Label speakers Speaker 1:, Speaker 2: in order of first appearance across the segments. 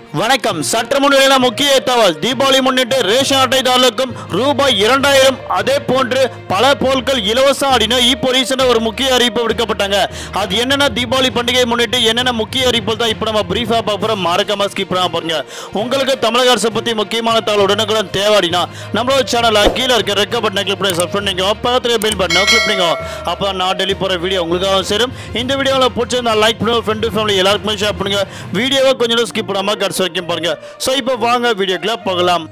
Speaker 1: வணக்கம் சற்று முன்னிலையில முக்கிய தகவல் தீபாவளி முன்னிட்டு ரேஷன் அட்டைதாரர்களுக்கும் ரூபாய் இரண்டாயிரம் அதே போன்று பல பொருட்கள் இலவசம் அப்படின்னு இப்போ ரீசெண்டாக ஒரு முக்கிய அறிவிப்பு விடுக்கப்பட்டாங்க அது என்னென்ன தீபாவளி பண்டிகையை முன்னிட்டு என்னென்ன முக்கிய அறிவிப்பு தான் இப்போ நம்ம பிரீஃபாக பார்க்குறோம் மறக்காம ஸ்கிப் பண்ணாம பாருங்க உங்களுக்கு தமிழக அரசை பற்றி முக்கியமான தகவல் உடனுக்குடன் தேவாடினா நம்மளோட சேனலில் கீழே இருக்க ரெக்க பட்டனை கிளிக் பண்ணி சப் பண்ணிக்கோ பக்கத்தில் பில் பட்டனை கிளிக் பண்ணிக்கோ அப்போ நான் டெலி போகிற வீடியோ உங்களுக்காக சேரும் இந்த வீடியோவில் பிடிச்சிருந்தா லைக் பண்ணுங்க ஃப்ரெண்டு ஃபேமிலி எல்லாருக்குமே ஷேர் பண்ணுங்க வீடியோவை கொஞ்சம் ஸ்கிப் பண்ணாமல் கடைசி வரைக்கும் பாருங்க ஸோ இப்போ வாங்க வீடியோக்குள்ள போகலாம்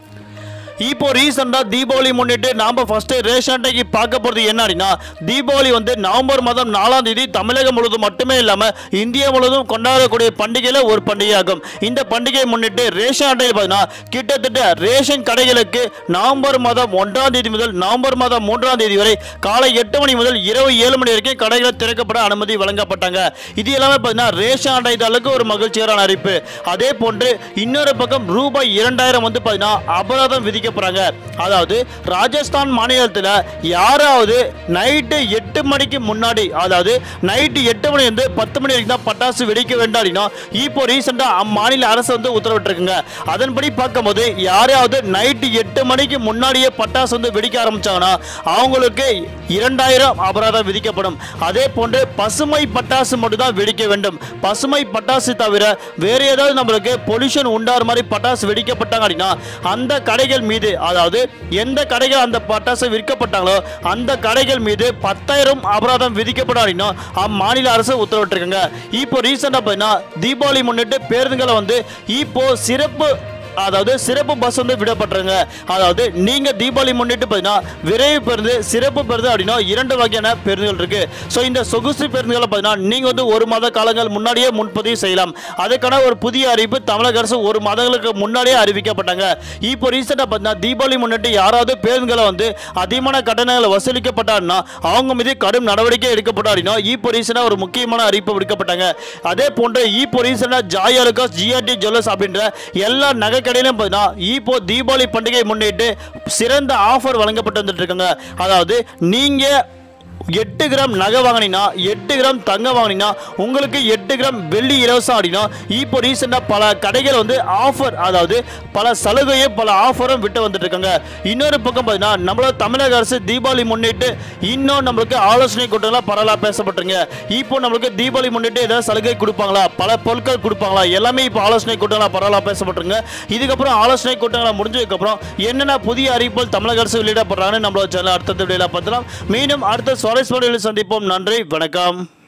Speaker 1: இப்போ ரீசெண்டாக தீபாவளி முன்னிட்டு நாம் ஃபஸ்ட்டு ரேஷன் அட்டைக்கு பார்க்க போகிறது என்ன அப்படின்னா தீபாவளி வந்து நவம்பர் மாதம் நாலாம் தேதி தமிழகம் முழுவதும் மட்டுமே இல்லாமல் இந்தியா முழுவதும் கொண்டாடக்கூடிய பண்டிகையில் ஒரு பண்டிகையாகும் இந்த பண்டிகையை முன்னிட்டு ரேஷன் அட்டையில் பார்த்தீங்கன்னா கிட்டத்தட்ட ரேஷன் கடைகளுக்கு நவம்பர் மாதம் ஒன்றாம் தேதி முதல் நவம்பர் மாதம் மூன்றாம் தேதி வரை காலை எட்டு மணி முதல் இரவு ஏழு மணி வரைக்கும் கடைகள் திறக்கப்பட அனுமதி வழங்கப்பட்டாங்க இது எல்லாமே பார்த்தீங்கன்னா ரேஷன் அட்டைதாரர்களுக்கு ஒரு மகிழ்ச்சிகரமான அறிவிப்பு அதே போன்று இன்னொரு பக்கம் ரூபாய் இரண்டாயிரம் வந்து பார்த்தீங்கன்னா அபராதம் விதிக்கப்படுறாங்க அதாவது ராஜஸ்தான் மாநிலத்தில் யாராவது நைட்டு எட்டு மணிக்கு முன்னாடி அதாவது நைட்டு எட்டு மணி வந்து பத்து மணி வரைக்கும் தான் பட்டாசு வெடிக்க வேண்டாம் அப்படின்னா இப்போ ரீசெண்டாக அம்மாநில அரசு வந்து உத்தரவிட்டிருக்குங்க அதன்படி பார்க்கும்போது யாராவது நைட்டு எட்டு மணிக்கு முன்னாடியே பட்டாசு வந்து வெடிக்க ஆரம்பிச்சாங்கன்னா அவங்களுக்கு இரண்டாயிரம் அபராதம் விதிக்கப்படும் அதே போன்று பசுமை பட்டாசு மட்டும் தான் வெடிக்க வேண்டும் பசுமை பட்டாசு தவிர வேற ஏதாவது நம்மளுக்கு பொல்யூஷன் உண்டாகிற மாதிரி பட்டாசு வெடிக்கப்பட்டாங்க அப்படின்னா அந்த கடைகள் மீது அதாவது எந்த கடைகள் அந்த பட்டாசு விற்கப்பட்டாங்களோ அந்த கடைகள் மீது பத்தாயிரம் அபராதம் விதிக்கப்படும் அப்படின்னா அம்மாநில அரசு உத்தரவிட்டிருக்காங்க இப்போ ரீசெண்டாக பார்த்தீங்கன்னா தீபாவளி முன்னிட்டு பேருந்துகளை வந்து இப்போ சிறப்பு அதாவது சிறப்பு பஸ் வந்து விடப்பட்டிருங்க அதாவது நீங்க தீபாவளி முன்னிட்டு பார்த்தீங்கன்னா விரைவு பேருந்து சிறப்பு பேருந்து அப்படின்னா இரண்டு வகையான பேருந்துகள் இருக்கு ஸோ இந்த சொகுசு பேருந்துகளை பார்த்தீங்கன்னா நீங்க வந்து ஒரு மாத காலங்கள் முன்னாடியே முன்பதிவு செய்யலாம் அதுக்கான ஒரு புதிய அறிவிப்பு தமிழக அரசு ஒரு மாதங்களுக்கு முன்னாடியே அறிவிக்கப்பட்டாங்க இப்போ ரீசெண்டாக பார்த்தீங்கன்னா தீபாவளி முன்னிட்டு யாராவது பேருந்துகளை வந்து அதிகமான கட்டணங்களை வசூலிக்கப்பட்டாருன்னா அவங்க மீது கடும் நடவடிக்கை எடுக்கப்படும் அப்படின்னா இப்போ ரீசெண்டாக ஒரு முக்கியமான அறிவிப்பு விடுக்கப்பட்டாங்க அதே போன்று இப்போ ரீசெண்டாக ஜாய் அலுகாஸ் ஜிஆர்டி ஜுவல்லர்ஸ் அப்படின்ற எல்லா நகை கடையிலும் பார்த்தீங்கன்னா இப்போ தீபாவளி பண்டிகை முன்னிட்டு சிறந்த ஆஃபர் வழங்கப்பட்டு வந்துட்டு இருக்காங்க அதாவது நீங்கள் எட்டு கிராம் நகை வாங்கினீங்கன்னா எட்டு கிராம் தங்கம் வாங்கினீங்கன்னா உங்களுக்கு எட்டு கிராம் வெள்ளி இலவசம் அப்படின்னா இப்போ ரீசெண்டாக பல கடைகள் வந்து ஆஃபர் அதாவது பல சலுகையும் பல ஆஃபரும் விட்டு வந்துட்டு இருக்காங்க இன்னொரு பக்கம் பார்த்தீங்கன்னா நம்மளோட தமிழக அரசு தீபாவளி முன்னிட்டு இன்னும் நம்மளுக்கு ஆலோசனை கூட்டங்களாம் பரவலாக பேசப்பட்டுருங்க இப்போ நம்மளுக்கு தீபாவளி முன்னிட்டு ஏதாவது சலுகை கொடுப்பாங்களா பல பொருட்கள் கொடுப்பாங்களா எல்லாமே இப்போ ஆலோசனை கூட்டங்களாக பரவலாக பேசப்பட்டுருங்க இதுக்கப்புறம் ஆலோசனை கூட்டங்களை முடிஞ்சதுக்கப்புறம் என்னென்ன புதிய அறிவிப்புகள் தமிழக அரசு வெளியிடப்படுறாங்கன்னு நம்மளோட சேனல் அடுத்த வீடியோவில் பார்த்தலாம் மீண்டும் அடுத்த சுவாரஸ்ய வீடியோவில் சந்திப்போம் நன்றி வணக்கம்